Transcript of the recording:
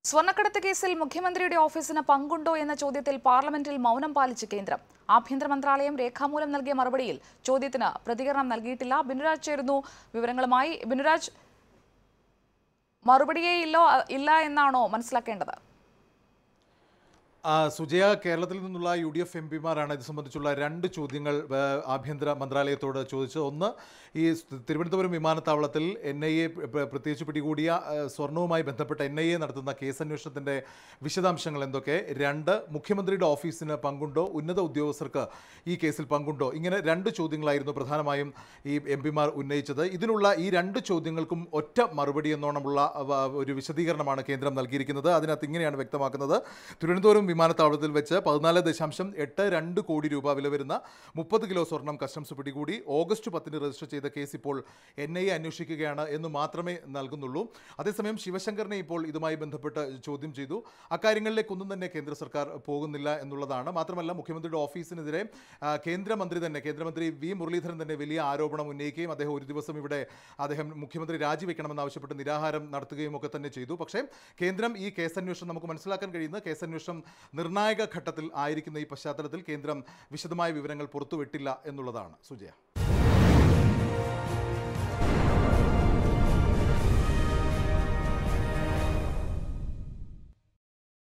സ്വർണ്ണക്കടത്ത് കേസിൽ മുഖ്യമന്ത്രിയുടെ ഓഫീസിന് പങ്കുണ്ടോ എന്ന ചോദ്യത്തിൽ പാർലമെന്റിൽ മൗനം പാലിച്ച് കേന്ദ്രം ആഭ്യന്തര മന്ത്രാലയം രേഖാമൂലം നൽകിയ മറുപടിയിൽ ചോദ്യത്തിന് പ്രതികരണം നൽകിയിട്ടില്ല ബിനുരാജ് ചേരുന്നു വിവരങ്ങളുമായി ബിനുരാജ് മറുപടിയേ ഇല്ലോ ഇല്ല എന്നാണോ മനസ്സിലാക്കേണ്ടത് ആ, സുജയ കേരളത്തിൽ നിന്നുള്ള യു ഡി എഫ് എം പിമാരാണ് ഇത് സംബന്ധിച്ചുള്ള രണ്ട് ചോദ്യങ്ങൾ ആ, ആഭ്യന്തര മന്ത്രാലയത്തോട് ചോദിച്ചത് ഒന്ന് ഈ സ് തിരുവനന്തപുരം വിമാനത്താവളത്തിൽ എൻ ഐ എ പ്രത്യേകിച്ച് പിടികൂടിയ ആ, സ്വർണവുമായി ബന്ധപ്പെട്ട എൻ ഐ എ നടത്തുന്ന കേസന്വേഷണത്തിൻ്റെ വിശദാംശങ്ങൾ എന്തൊക്കെ രണ്ട് മുഖ്യമന്ത്രിയുടെ ഓഫീസിന് പങ്കുണ്ടോ ഉന്നത ഉദ്യോഗസ്ഥർക്ക് ഈ കേസിൽ പങ്കുണ്ടോ ഇങ്ങനെ രണ്ട് ചോദ്യങ്ങളായിരുന്നു പ്രധാനമായും ഈ എം പിമാർ ഉന്നയിച്ചത് ഇതിനുള്ള ഈ രണ്ട് ചോദ്യങ്ങൾക്കും ഒറ്റ മറുപടി എന്നോണമുള്ള അവ- ഒരു വിശദീകരണമാണ് കേന്ദ്രം നൽകിയിരിക്കുന്നത് അതിനകത്ത് ഇങ്ങനെയാണ് വ്യക്തമാക്കുന്നത് തിരുവനന്തപുരം വിമാനത്താവളത്തിൽ വെച്ച് പതിനാല് ദശാംശം എട്ട് രണ്ട് കോടി രൂപ വില വരുന്ന മുപ്പത് കിലോ സ്വർണം കസ്റ്റംസ് പിടികൂടി ഓഗസ്റ്റ് പത്തിന് രജിസ്റ്റർ ചെയ്ത കേസ് ഇപ്പോൾ എൻ ഐ എ അന്വേഷിക്കുകയാണ് എന്ന് മാത്രമേ നൽകുന്നുള്ളൂ അതേസമയം ശിവശങ്കറിനെ ഇപ്പോൾ ഇതുമായി ബന്ധപ്പെട്ട് ചോദ്യം ചെയ്തു അക്കാര്യങ്ങളിലേക്കൊന്നും തന്നെ കേന്ദ്ര സർക്കാർ പോകുന്നില്ല എന്നുള്ളതാണ് മാത്രമല്ല മുഖ്യമന്ത്രിയുടെ ഓഫീസിനെതിരെ ആ, കേന്ദ്രമന്ത്രി തന്നെ കേന്ദ്രമന്ത്രി വി മുരളീധരൻ തന്നെ വലിയ ആരോപണം ഉന്നയിക്കുകയും അദ്ദേഹം ഒരു ദിവസം ഇവിടെ അദ്ദേഹം മുഖ്യമന്ത്രി രാജിവെക്കണമെന്നാവശ്യപ്പെട്ട് നിരാഹാരം നടത്തുകയും ഒക്കെ തന്നെ ചെയ്തു പക്ഷേ കേന്ദ്രം ഈ കേസന്വേഷണം നമുക്ക് മനസ്സിലാക്കാൻ കഴിയുന്ന കേസന്വേഷണം നിർണായക ഘട്ടത്തിൽ ആയിരിക്കുന്ന ഈ പശ്ചാത്തലത്തിൽ കേന്ദ്രം വിശദമായ വിവരങ്ങൾ പുറത്തുവിട്ടില്ല എന്നുള്ളതാണ് സുജയ